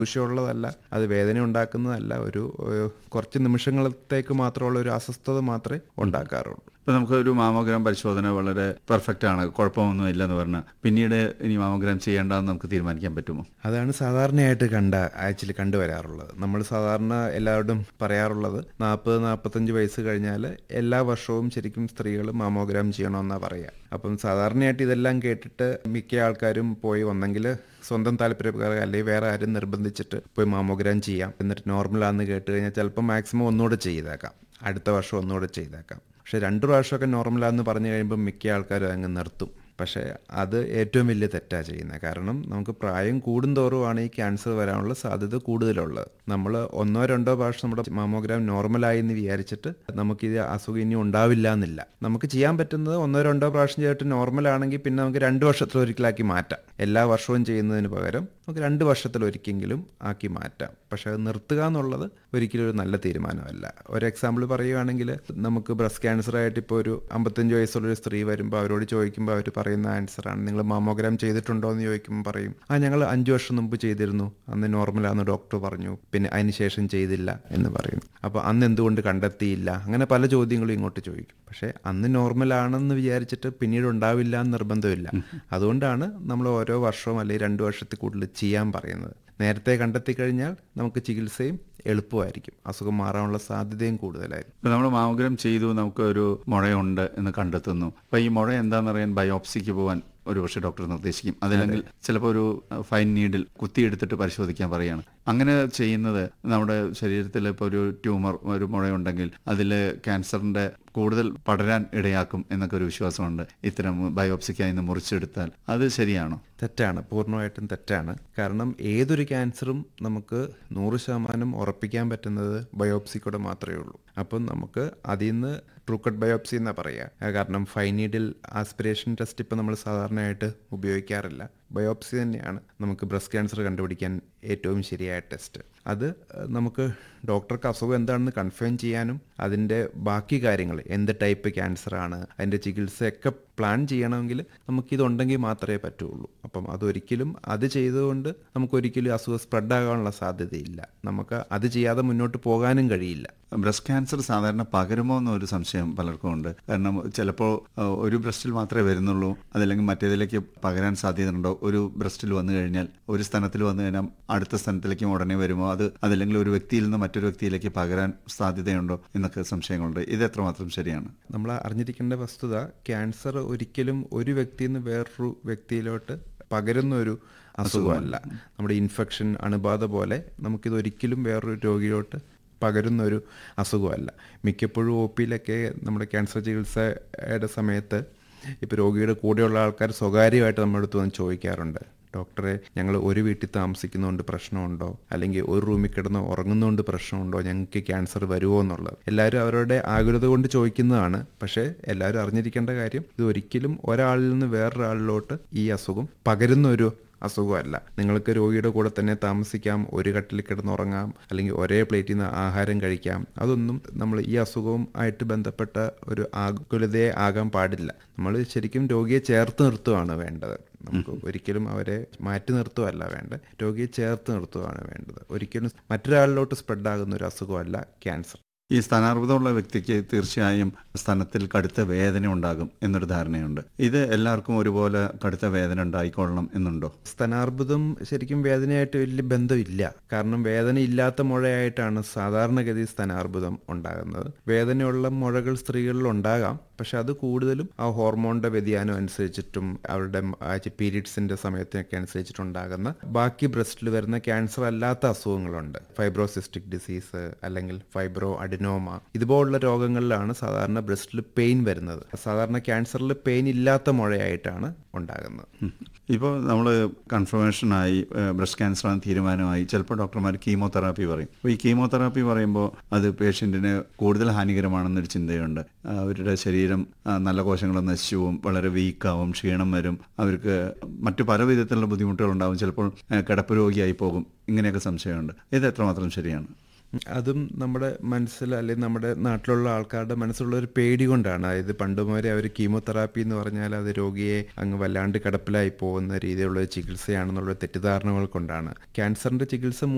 വിഷയമുള്ളതല്ല അത് വേദന ഉണ്ടാക്കുന്നതല്ല ഒരു ഒരു കുറച്ച് നിമിഷങ്ങളത്തേക്ക് മാത്രമുള്ള ഒരു അസ്വസ്ഥത മാത്രമേ ഉണ്ടാക്കാറുള്ളൂ ഇപ്പൊ നമുക്ക് ഒരു മാമോഗ്രാം പരിശോധന വളരെ പെർഫെക്റ്റ് ആണ് കുഴപ്പമൊന്നും ഇല്ലെന്ന് പറഞ്ഞാൽ പിന്നീട് ഇനി മാമോഗ്രാം ചെയ്യേണ്ടെന്ന് നമുക്ക് തീരുമാനിക്കാൻ പറ്റുമോ അതാണ് സാധാരണയായിട്ട് കണ്ട ആക്ച്വലി കണ്ടുവരാറുള്ളത് നമ്മൾ സാധാരണ എല്ലാവരോടും പറയാറുള്ളത് നാൽപ്പത് നാൽപ്പത്തഞ്ച് വയസ്സ് കഴിഞ്ഞാൽ എല്ലാ വർഷവും ശരിക്കും സ്ത്രീകൾ മാമോഗ്രാം ചെയ്യണമെന്നാണ് പറയുക അപ്പം സാധാരണയായിട്ട് ഇതെല്ലാം കേട്ടിട്ട് മിക്ക ആൾക്കാരും പോയി ഒന്നെങ്കിൽ സ്വന്തം താല്പര്യപ്രകാരം അല്ലെങ്കിൽ വേറെ ആരും നിർബന്ധിച്ചിട്ട് പോയി മാമോഗ്രാം ചെയ്യാം എന്നിട്ട് നോർമലാന്ന് കേട്ട് കഴിഞ്ഞാൽ ചിലപ്പോൾ മാക്സിമം ഒന്നുകൂടെ ചെയ്തേക്കാം അടുത്ത വർഷം ഒന്നുകൂടെ ചെയ്തേക്കാം പക്ഷെ രണ്ടു പ്രാവശ്യമൊക്കെ നോർമലാന്ന് പറഞ്ഞു കഴിയുമ്പോൾ മിക്ക ആൾക്കാരും അങ്ങ് നിർത്തും പക്ഷേ അത് ഏറ്റവും വലിയ തെറ്റാണ് ചെയ്യുന്നത് കാരണം നമുക്ക് പ്രായം കൂടുന്തോറുമാണ് ഈ ക്യാൻസർ വരാനുള്ള സാധ്യത കൂടുതലുള്ളത് നമ്മൾ ഒന്നോ രണ്ടോ പ്രാവശ്യം നമ്മുടെ മാമോഗ്രാം നോർമലായി എന്ന് വിചാരിച്ചിട്ട് നമുക്കിത് അസുഖം ഇനി ഉണ്ടാവില്ല എന്നില്ല നമുക്ക് ചെയ്യാൻ പറ്റുന്നത് ഒന്നോ രണ്ടോ പ്രാവശ്യം ചെയ്തിട്ട് നോർമൽ ആണെങ്കിൽ പിന്നെ നമുക്ക് രണ്ട് വർഷത്തിലൊരിക്കലാക്കി മാറ്റാം എല്ലാ വർഷവും ചെയ്യുന്നതിന് പകരം നമുക്ക് രണ്ട് വർഷത്തിലൊരിക്കെങ്കിലും ആക്കി മാറ്റാം പക്ഷെ അത് നിർത്തുക എന്നുള്ളത് ഒരിക്കലും ഒരു നല്ല തീരുമാനമല്ല ഒരു എക്സാമ്പിൾ പറയുകയാണെങ്കിൽ നമുക്ക് ബ്രസ്റ്റ് ക്യാൻസർ ആയിട്ട് ഇപ്പോൾ ഒരു അമ്പത്തഞ്ച് വയസ്സുള്ള ഒരു സ്ത്രീ വരുമ്പോൾ അവരോട് ചോദിക്കുമ്പോൾ അവർ പറയുന്ന ആൻസറാണ് നിങ്ങൾ മാമോഗ്രാം ചെയ്തിട്ടുണ്ടോ എന്ന് ചോദിക്കുമ്പോൾ പറയും ആ ഞങ്ങൾ അഞ്ച് വർഷം മുമ്പ് ചെയ്തിരുന്നു അന്ന് നോർമലാന്ന് ഡോക്ടർ പറഞ്ഞു പിന്നെ അതിന് ശേഷം ചെയ്തില്ല എന്ന് പറയും അപ്പോൾ അന്ന് എന്തുകൊണ്ട് കണ്ടെത്തിയില്ല അങ്ങനെ പല ചോദ്യങ്ങളും ഇങ്ങോട്ട് ചോദിക്കും പക്ഷേ അന്ന് നോർമൽ ആണെന്ന് വിചാരിച്ചിട്ട് പിന്നീട് ഉണ്ടാവില്ല എന്ന് നിർബന്ധമില്ല അതുകൊണ്ടാണ് നമ്മൾ ഓരോ വർഷവും അല്ലെങ്കിൽ രണ്ട് വർഷത്തിൽ കൂടുതൽ ചെയ്യാൻ പറയുന്നത് നേരത്തെ കണ്ടെത്തി കഴിഞ്ഞാൽ നമുക്ക് ചികിത്സയും എളുപ്പമായിരിക്കും അസുഖം മാറാനുള്ള സാധ്യതയും കൂടുതലായിരിക്കും ഇപ്പൊ നമ്മൾ മാമോഗ്രാം ചെയ്തു നമുക്ക് ഒരു മുഴയുണ്ട് എന്ന് കണ്ടെത്തുന്നു അപ്പൊ ഈ മുഴ എന്താണെന്നറിയാൻ ബയോപ്സിക്ക് പോകാൻ ഒരു പക്ഷേ ഡോക്ടർ നിർദ്ദേശിക്കും അതല്ലെങ്കിൽ ചിലപ്പോൾ ഒരു ഫൈൻ നീഡിൽ കുത്തിയെടുത്തിട്ട് പരിശോധിക്കാൻ പറയുകയാണ് അങ്ങനെ ചെയ്യുന്നത് നമ്മുടെ ശരീരത്തിൽ ഇപ്പോൾ ഒരു ട്യൂമർ ഒരു മുഴയുണ്ടെങ്കിൽ അതിൽ ക്യാൻസറിന്റെ കൂടുതൽ പടരാൻ ഇടയാക്കും എന്നൊക്കെ ഒരു വിശ്വാസമുണ്ട് ഇത്തരം ബയോപ്സിക്കായി നിന്ന് മുറിച്ചെടുത്താൽ അത് ശരിയാണോ തെറ്റാണ് പൂർണ്ണമായിട്ടും തെറ്റാണ് കാരണം ഏതൊരു ക്യാൻസറും നമുക്ക് നൂറ് ശതമാനം ഉറപ്പിക്കാൻ പറ്റുന്നത് ബയോപ്സിക്കൂടെ മാത്രമേ ഉള്ളൂ അപ്പം നമുക്ക് അതിൽ നിന്ന് ട്രൂക്കട്ട് ബയോപ്സി എന്നാണ് പറയുക കാരണം ഫൈനീഡിൽ ആസ്പിരേഷൻ ടെസ്റ്റ് ഇപ്പം നമ്മൾ സാധാരണയായിട്ട് ഉപയോഗിക്കാറില്ല ബയോപ്സി തന്നെയാണ് നമുക്ക് ബ്രസ്റ്റ് ക്യാൻസർ കണ്ടുപിടിക്കാൻ ഏറ്റവും ശരിയായ ടെസ്റ്റ് അത് ഏഹ്, നമുക്ക് ഡോക്ടർക്ക് അസുഖം എന്താണെന്ന് കൺഫേം ചെയ്യാനും അതിൻ്റെ ബാക്കി കാര്യങ്ങൾ എന്ത് ടൈപ്പ് ക്യാൻസർ ആണ് അതിൻ്റെ ചികിത്സയൊക്കെ പ്ലാൻ ചെയ്യണമെങ്കിൽ നമുക്കിതുണ്ടെങ്കിൽ മാത്രമേ പറ്റുള്ളൂ അപ്പം അതൊരിക്കലും അത് ചെയ്തുകൊണ്ട് നമുക്കൊരിക്കലും അസുഖം സ്പ്രെഡ് ആകാനുള്ള സാധ്യതയില്ല നമുക്ക് അത് ചെയ്യാതെ മുന്നോട്ട് പോകാനും കഴിയില്ല ബ്രസ്റ്റ് ക്യാൻസർ സാധാരണ പകരുമോ എന്നൊരു സംശയം പലർക്കും ഉണ്ട് കാരണം ചിലപ്പോൾ അഹ്, ഒരു ബ്രസ്റ്റിൽ മാത്രമേ വരുന്നുള്ളൂ അതല്ലെങ്കിൽ മറ്റേതിലേക്ക് പകരാൻ സാധ്യതയുണ്ടോ ഒരു ബ്രസ്റ്റിൽ വന്നു കഴിഞ്ഞാൽ ഒരു സ്ഥാനത്തിൽ വന്നു കഴിഞ്ഞാൽ അടുത്ത സ്ഥാനത്തിലേക്കും ഉടനെ വരുമോ അത് അതല്ലെങ്കിൽ ഒരു വ്യക്തിയിൽ നിന്ന് മറ്റൊരു വ്യക്തിയിലേക്ക് പകരാൻ സാധ്യതയുണ്ടോ എന്നൊക്കെ സംശയങ്ങളുണ്ട് ഇത് എത്രമാത്രം ശരിയാണ് നമ്മൾ അറിഞ്ഞിരിക്കേണ്ട വസ്തുത ക്യാൻസർ ഒരിക്കലും ഒരു വ്യക്തിയിൽ നിന്ന് വേറൊരു വ്യക്തിയിലോട്ട് പകരുന്ന ഒരു അസുഖമല്ല നമ്മുടെ ഇൻഫെക്ഷൻ അണുബാധ പോലെ നമുക്കിത് ഒരിക്കലും വേറൊരു രോഗിയോട്ട് പകരുന്ന ഒരു അസുഖമല്ല മിക്കപ്പോഴും ഒ പിയിലൊക്കെ നമ്മുടെ ക്യാൻസർ ചികിത്സയുടെ സമയത്ത് ഇപ്പോൾ രോഗിയുടെ കൂടെയുള്ള ആൾക്കാർ സ്വകാര്യമായിട്ട് നമ്മുടെ അടുത്ത് വന്ന് ചോദിക്കാറുണ്ട് ഡോക്ടറെ ഞങ്ങൾ ഒരു വീട്ടിൽ താമസിക്കുന്നതുകൊണ്ട് പ്രശ്നമുണ്ടോ അല്ലെങ്കിൽ ഒരു റൂമിൽ കിടന്ന് ഉറങ്ങുന്നതുകൊണ്ട് പ്രശ്നമുണ്ടോ ഞങ്ങൾക്ക് ക്യാൻസർ വരുമോ എന്നുള്ളത് എല്ലാവരും അവരുടെ ആകുലത കൊണ്ട് ചോദിക്കുന്നതാണ് പക്ഷേ എല്ലാവരും അറിഞ്ഞിരിക്കേണ്ട കാര്യം ഇത് ഒരിക്കലും ഒരാളിൽ നിന്ന് വേറൊരാളിലോട്ട് ഈ അസുഖം പകരുന്ന ഒരു അസുഖമല്ല നിങ്ങൾക്ക് രോഗിയുടെ കൂടെ തന്നെ താമസിക്കാം ഒരു കട്ടിൽ കിടന്നുറങ്ങാം അല്ലെങ്കിൽ ഒരേ പ്ലേറ്റിൽ നിന്ന് ആഹാരം കഴിക്കാം അതൊന്നും നമ്മൾ ഈ അസുഖവും ആയിട്ട് ബന്ധപ്പെട്ട ഒരു ആകുലതയെ ആകാൻ പാടില്ല നമ്മൾ ശരിക്കും രോഗിയെ ചേർത്ത് നിർത്തുകയാണ് വേണ്ടത് നമുക്ക് ഒരിക്കലും അവരെ മാറ്റി നിർത്തുകയല്ല വേണ്ടത് രോഗിയെ ചേർത്ത് നിർത്തുകയാണ് വേണ്ടത് ഒരിക്കലും മറ്റൊരാളിലോട്ട് സ്പ്രെഡ് ആകുന്ന ഒരു അസുഖമല്ല ക്യാൻസർ ഈ സ്ഥാനാർബുദമുള്ള വ്യക്തിക്ക് തീർച്ചയായും സ്ഥാനത്തിൽ കടുത്ത വേദന ഉണ്ടാകും എന്നൊരു ധാരണയുണ്ട് ഇത് എല്ലാവർക്കും ഒരുപോലെ കടുത്ത വേദന ഉണ്ടായിക്കൊള്ളണം എന്നുണ്ടോ സ്തനാർബുദം ശരിക്കും വേദനയായിട്ട് വലിയ ബന്ധമില്ല കാരണം വേദന ഇല്ലാത്ത മുഴയായിട്ടാണ് സാധാരണഗതി സ്തനാർബുദം ഉണ്ടാകുന്നത് വേദനയുള്ള മുഴകൾ സ്ത്രീകളിൽ ഉണ്ടാകാം പക്ഷെ അത് കൂടുതലും ആ ഹോർമോണിന്റെ വ്യതിയാനം അനുസരിച്ചിട്ടും അവരുടെ ആഴ്ച പീരീഡ്സിന്റെ സമയത്തിനൊക്കെ അനുസരിച്ചിട്ടുണ്ടാകുന്ന ബാക്കി ബ്രസ്റ്റിൽ വരുന്ന ക്യാൻസർ അല്ലാത്ത അസുഖങ്ങളുണ്ട് ഫൈബ്രോസിസ്റ്റിക് ഡിസീസ് അല്ലെങ്കിൽ ഫൈബ്രോ അഡിനോമ ഇതുപോലുള്ള രോഗങ്ങളിലാണ് സാധാരണ ബ്രസ്റ്റിൽ പെയിൻ വരുന്നത് സാധാരണ ക്യാൻസറിൽ പെയിൻ ഇല്ലാത്ത മുഴയായിട്ടാണ് ഉണ്ടാകുന്നത് ഇപ്പോൾ നമ്മൾ കൺഫർമേഷനായി ബ്രസ്റ്റ് ക്യാൻസറാണ് തീരുമാനമായി ചിലപ്പോൾ ഡോക്ടർമാർ കീമോതെറാപ്പി പറയും അപ്പോൾ ഈ കീമോതെറാപ്പി പറയുമ്പോൾ അത് പേഷ്യൻറ്റിന് കൂടുതൽ ഹാനികരമാണെന്നൊരു ചിന്തയുണ്ട് ആ, അവരുടെ ശരീരം ആ, നല്ല കോശങ്ങൾ നശിച്ചു പോവും വളരെ വീക്കാവും ക്ഷീണം വരും അവർക്ക് മറ്റു പല വിധത്തിലുള്ള ബുദ്ധിമുട്ടുകളുണ്ടാവും ചിലപ്പോൾ ആ, കിടപ്പ് രോഗിയായി പോകും ഇങ്ങനെയൊക്കെ സംശയമുണ്ട് ഇത് എത്രമാത്രം ശരിയാണ് അതും നമ്മുടെ മനസ്സിൽ അല്ലെങ്കിൽ നമ്മുടെ നാട്ടിലുള്ള ആൾക്കാരുടെ മനസ്സിലുള്ള ഒരു പേടി കൊണ്ടാണ് അതായത് പണ്ട് മുതലേ അവർ കീമോതെറാപ്പി എന്ന് പറഞ്ഞാൽ അത് രോഗിയെ അങ്ങ് വല്ലാണ്ട് കിടപ്പിലായി പോകുന്ന രീതിയിലുള്ള ചികിത്സയാണെന്നുള്ള തെറ്റിദ്ധാരണകൾ കൊണ്ടാണ് ക്യാൻസറിന്റെ ചികിത്സ